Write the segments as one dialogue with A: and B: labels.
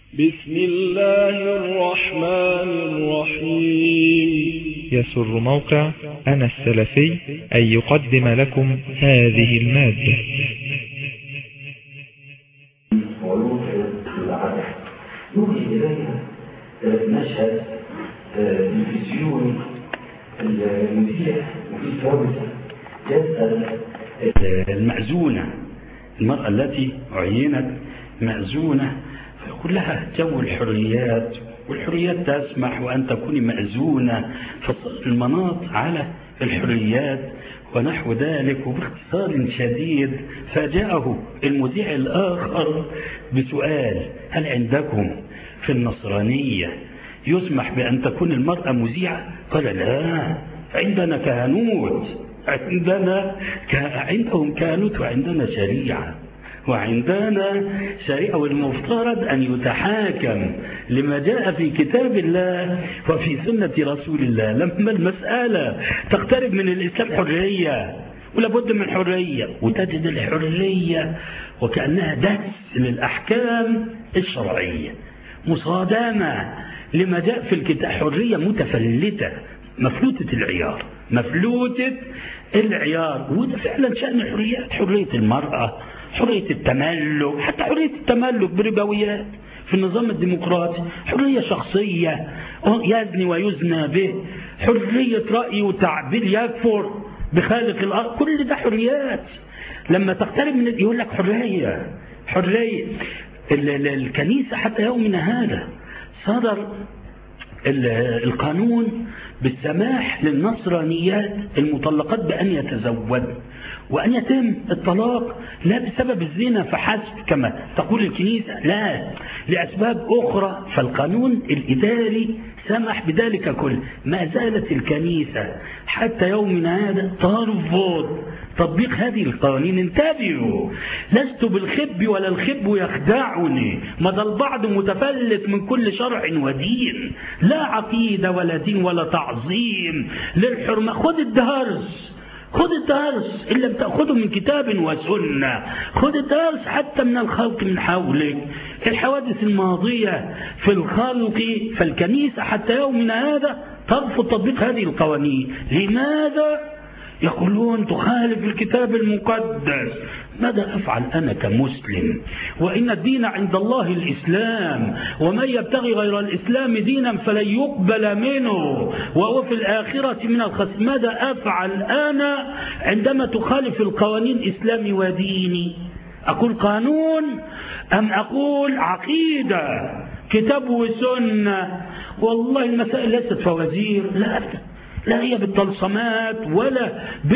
A: بسم الله الرحمن الرحيم
B: يسر موقع أنا السلفي أن يقدم لكم هذه المادة
C: وروح العدد يوحي إليها مشهد تلفزيوني المذيع وفي كوارثة يسأل المأذونة المرأة التي عينت مأذونة فيقول لها جو الحريات والحريات تسمح وأن تكوني مأذونة فالمناط على الحريات ونحو ذلك وباختصار شديد فجاءه المذيع الآخر بسؤال هل عندكم في النصرانية يسمح بأن تكون المرأة مذيعة قال لا عندنا كهنوت عندنا ك... عندهم كهنوت وعندنا شريعة وعندنا شريعة والمفترض أن يتحاكم لما جاء في كتاب الله وفي سنة رسول الله لما المسألة تقترب من الإسلام حرية ولابد من حرية وتجد الحرية وكأنها دس للأحكام الشرعية مصادمة لما جاء في الكتاب حرية متفلتة مفلوتة العيار مفلوتة العيار وده فعلا شأن الحريات حرية المرأة حرية التملك حتى حرية التملك بربويات في النظام الديمقراطي حرية شخصية يزني ويزنى به حرية رأي وتعبير يكفر بخالق الأرض كل ده حريات لما تقترب من يقول لك حرية حرية الكنيسة حتى يومنا هذا صدر القانون بالسماح للنصرانيات المطلقات بأن يتزوج وأن يتم الطلاق لا بسبب الزنا فحسب كما تقول الكنيسة لا لأسباب أخرى فالقانون الإداري سمح بذلك كله ما زالت الكنيسة حتى يومنا هذا ترفض تطبيق هذه القوانين انتبهوا لست بالخب ولا الخب يخدعني مدى البعض متفلت من كل شرع ودين لا عقيدة ولا دين ولا تعظيم للحرمة خذ الدرس خذ الدرس إن لم تأخذه من كتاب وسنة خذ الدرس حتى من الخلق من حولك الحوادث الماضية في الخلق فالكنيسة حتى يومنا هذا ترفض تطبيق هذه القوانين لماذا؟ يقولون تخالف الكتاب المقدس ماذا أفعل أنا كمسلم وإن الدين عند الله الإسلام ومن يبتغي غير الإسلام دينا فلن يقبل منه وهو في الآخرة من الخسر ماذا أفعل أنا عندما تخالف القوانين إسلامي وديني أقول قانون أم أقول عقيدة كتاب وسنة والله المسائل ليست فوازير لا أبدا لا هي بالطلسمات ولا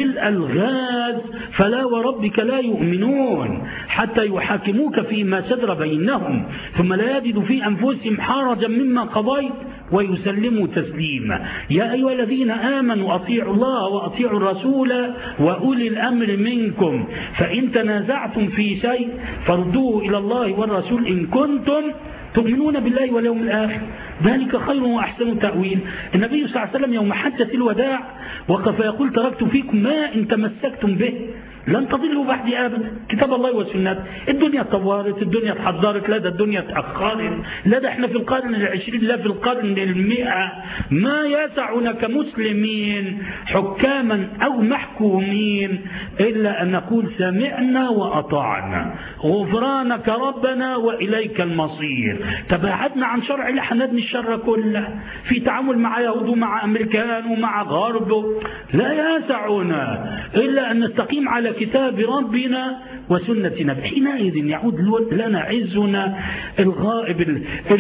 C: بالألغاز فلا وربك لا يؤمنون حتى يحاكموك فيما شجر بينهم ثم لا يجدوا في أنفسهم حرجا مما قضيت ويسلموا تسليما يا أيها الذين آمنوا أطيعوا الله وأطيعوا الرسول وأولي الأمر منكم فإن تنازعتم في شيء فردوه إلى الله والرسول إن كنتم تؤمنون بالله واليوم الآخر ذلك خير وأحسن تأويل النبي صلى الله عليه وسلم يوم حجة الوداع وقف يقول تركت فيكم ما إن تمسكتم به لن تضلوا بعدي ابدا كتاب الله وسنته الدنيا طورت الدنيا تحضرت لا ده الدنيا تاخرت لا ده احنا في القرن العشرين لا في القرن المئة ما يسعنا كمسلمين حكاما او محكومين الا ان نقول سمعنا واطعنا غفرانك ربنا واليك المصير تباعدنا عن شرع الله هندني الشر كله في تعامل مع يهود ومع امريكان ومع غرب لا يسعنا الا ان نستقيم على كتاب ربنا وسنة نبي حينئذ يعود لنا عزنا الغائب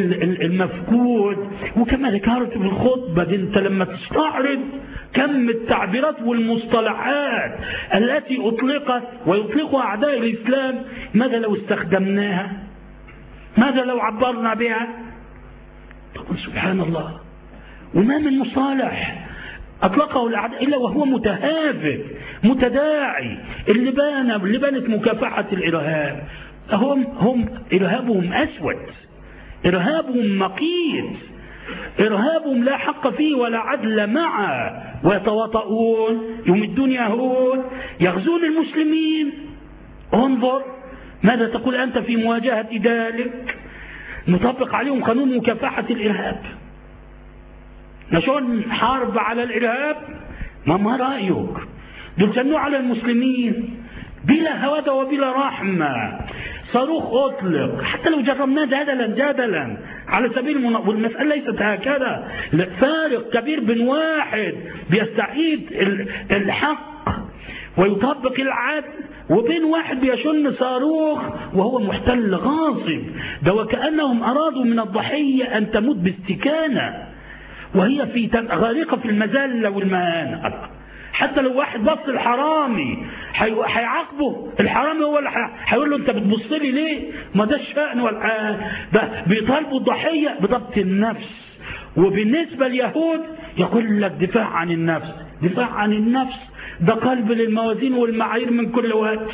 C: المفقود وكما ذكرت في الخطبة دي انت لما تستعرض كم التعبيرات والمصطلحات التي أطلقت ويطلقها أعداء الإسلام ماذا لو استخدمناها ماذا لو عبرنا بها طب سبحان الله وما من مصالح أطلقه الأعداء إلا وهو متهافت متداعي اللي بان اللي بانت مكافحة الإرهاب هم هم إرهابهم أسود إرهابهم مقيت إرهابهم لا حق فيه ولا عدل معه ويتواطؤون يمدون يهود يغزون المسلمين انظر ماذا تقول أنت في مواجهة ذلك نطبق عليهم قانون مكافحة الإرهاب نشون حرب على الإرهاب ما ما رأيك دول جنوا على المسلمين بلا هوادة وبلا رحمة صاروخ أطلق حتى لو جربناه جدلا جدلا على سبيل المنا... والمسألة ليست هكذا فارق كبير بين واحد بيستعيد الحق ويطبق العدل وبين واحد بيشن صاروخ وهو محتل غاصب ده وكأنهم أرادوا من الضحية أن تموت باستكانة وهي في غارقة في المذلة والمهانة حتى لو واحد بص الحرامي هيعاقبه الحرامي هو اللي هيقول له انت بتبص لي ليه ما ده الشأن والآن ده بيطالبوا الضحية بضبط النفس وبالنسبة لليهود يقول لك دفاع عن النفس دفاع عن النفس ده قلب للموازين والمعايير من كل وجه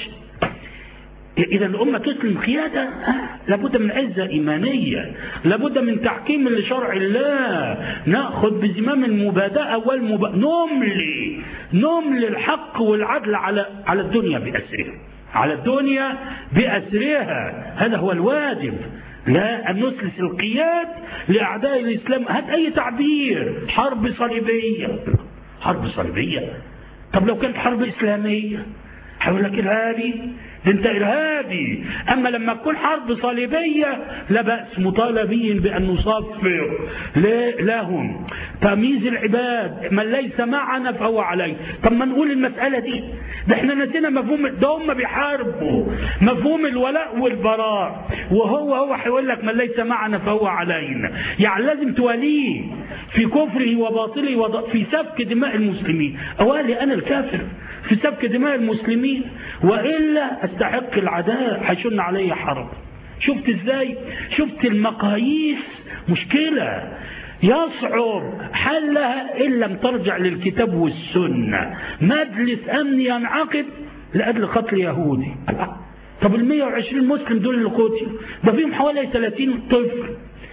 C: إذا الأمة تسلم قيادة آه. لابد من عزة إيمانية لابد من تحكيم لشرع الله نأخذ بزمام المبادئة والمب... نملي نملي الحق والعدل على على الدنيا بأسرها على الدنيا بأسرها هذا هو الواجب لا أن نسلس القياد لأعداء الإسلام هات أي تعبير حرب صليبية حرب صليبية طب لو كانت حرب إسلامية هيقول لك إرهابي ده انت ارهابي اما لما تكون حرب صليبيه لا باس مطالبين بان نصفر لهم تمييز العباد من ليس معنا فهو عليه طب ما نقول المساله دي ده احنا نسينا مفهوم ده هم بيحاربوا مفهوم الولاء والبراء وهو هو هيقول لك من ليس معنا فهو علينا يعني لازم تواليه في كفره وباطله وض... في سفك دماء المسلمين اوالي انا الكافر في سفك دماء المسلمين والا استحق العداء هيشن علي حرب شفت ازاي شفت المقاييس مشكله يصعب حلها ان لم ترجع للكتاب والسنه مجلس امني ينعقد لاجل قتل يهودي طب ال 120 مسلم دول اللي قتلوا ده فيهم حوالي 30 طفل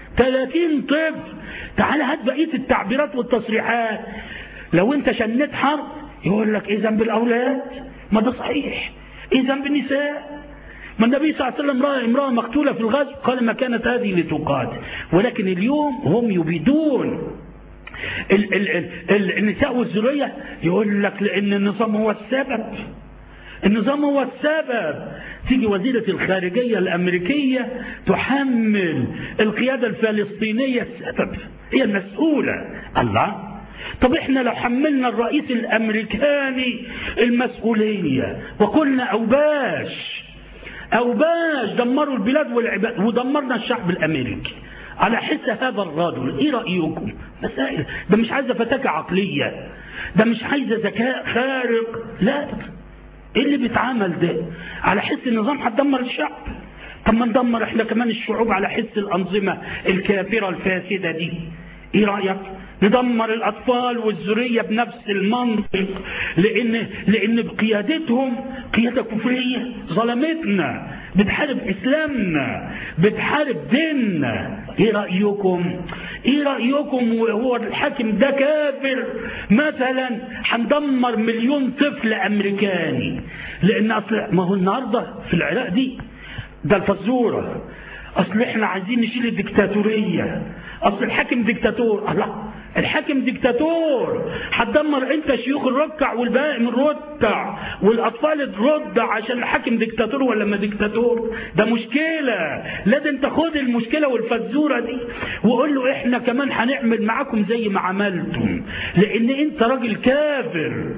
C: 30 طفل تعال هات بقيه التعبيرات والتصريحات لو انت شنيت حرب يقول لك ايه ذنب الاولاد ما ده صحيح ايه ذنب النساء ما النبي صلى الله عليه وسلم راى امراه مقتوله في الغزو قال ما كانت هذه لتقاتل ولكن اليوم هم يبيدون ال ال ال ال النساء والذريه يقول لك لان النظام هو السبب النظام هو السبب تيجي وزيرة الخارجية الأمريكية تحمل القيادة الفلسطينية السبب هي المسؤولة الله طب احنا لو حملنا الرئيس الامريكاني المسؤوليه وقلنا اوباش اوباش دمروا البلاد والعباد ودمرنا الشعب الامريكي على حس هذا الرجل ايه رايكم مسائل ده مش عايزه فتاكه عقليه ده مش عايزه ذكاء خارق لا ايه اللي بيتعمل ده على حس النظام هتدمر الشعب طب ما ندمر احنا كمان الشعوب على حس الانظمه الكافره الفاسده دي ايه رايك ندمر الاطفال والذريه بنفس المنطق لان لان بقيادتهم قياده كفريه ظلمتنا بتحارب اسلامنا بتحارب ديننا ايه رايكم ايه رايكم وهو الحاكم ده كافر مثلا هندمر مليون طفل امريكاني لان اصل ما هو النهارده في العراق دي ده الفزوره اصل احنا عايزين نشيل الدكتاتوريه اصل الحاكم ديكتاتور الله الحاكم ديكتاتور هتدمر انت شيوخ الركع والباقي من الركع والاطفال ترد عشان الحاكم ديكتاتور ولا ما ديكتاتور ده مشكله لازم تاخد المشكله والفزوره دي وقول له احنا كمان هنعمل معاكم زي ما عملتم لان انت راجل كافر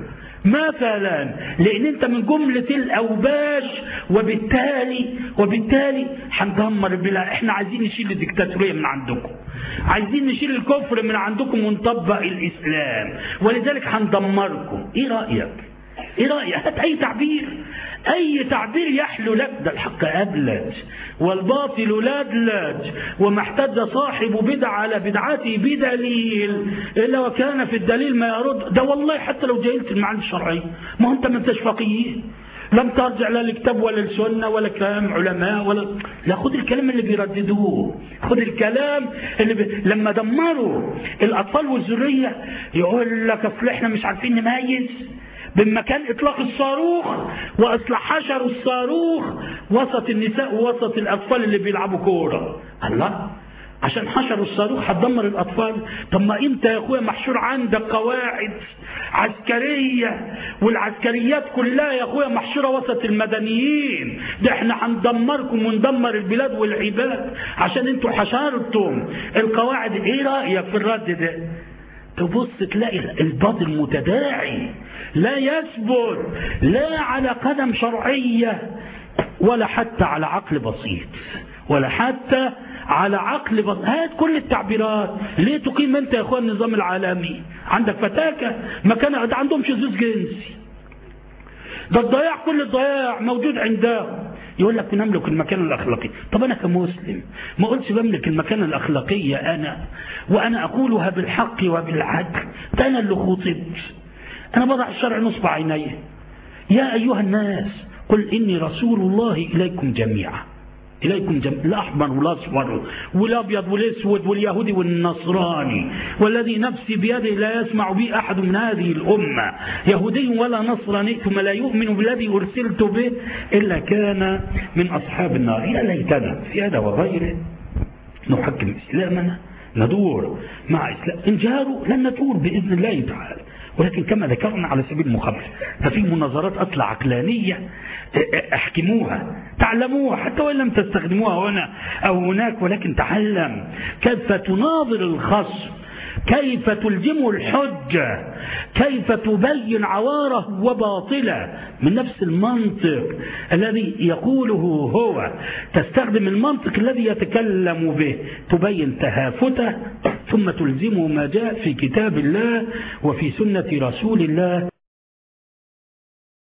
C: مثلا لان انت من جملة الاوباش وبالتالي وبالتالي هندمر البلاد احنا عايزين نشيل الدكتاتورية من عندكم عايزين نشيل الكفر من عندكم ونطبق الاسلام ولذلك هندمركم ايه رأيك ايه رأيك هات اي تعبير اي تعبير يحلو لك ده الحق ابلج والباطل لدلج وما احتج صاحب بدع على بدعته بدليل الا وكان في الدليل ما يرد ده والله حتى لو جهلت المعاني الشرعيه ما انت ما انتش فقيه لم ترجع لا للكتاب ولا السنة ولا كلام علماء ولا لا خد الكلام اللي بيرددوه خد الكلام اللي ب... لما دمروا الأطفال والذرية يقول لك أصل إحنا مش عارفين نميز بمكان إطلاق الصاروخ وإصلاح حشر الصاروخ وسط النساء ووسط الأطفال اللي بيلعبوا كورة الله عشان حشروا الصاروخ هتدمر الاطفال طب ما انت يا اخويا محشور عندك قواعد عسكريه والعسكريات كلها يا اخويا محشوره وسط المدنيين ده احنا هندمركم وندمر البلاد والعباد عشان انتوا حشرتم القواعد ايه رايك في الرد ده تبص تلاقي الباطل متداعي لا يثبت لا على قدم شرعيه ولا حتى على عقل بسيط ولا حتى على عقل بسيط هات كل التعبيرات ليه تقيم انت يا اخوان النظام العالمي عندك فتاكه مكان ده عندهم شذوذ جنسي ده الضياع كل الضياع موجود عندهم يقول لك نملك المكانة الأخلاقية طب أنا كمسلم ما قلتش بملك المكانة الأخلاقية أنا وأنا أقولها بالحق وبالعدل ده أنا اللي خطبت أنا بضع الشرع نصب عيني يا أيها الناس قل إني رسول الله إليكم جميعا إليكم جميعا الأحمر والأصفر والأبيض والأسود واليهودي والنصراني والذي نفسي بيده لا يسمع بي أحد من هذه الأمة يهودي ولا نصراني ثم لا يؤمن بالذي أرسلت به إلا كان من أصحاب النار يا ليتنا في هذا وغيره نحكم إسلامنا ندور مع إسلام إن جاروا لن ندور بإذن الله تعالى ولكن كما ذكرنا على سبيل المخابرة ففي مناظرات أصل عقلانية احكموها تعلموها حتى وإن لم تستخدموها هنا أو هناك ولكن تعلم كيف تناظر الخصم كيف تلزمه الحجة كيف تبين عواره وباطله من نفس المنطق الذي يقوله هو تستخدم المنطق الذي يتكلم به تبين تهافته ثم تلزمه ما جاء في كتاب الله وفي سنة رسول الله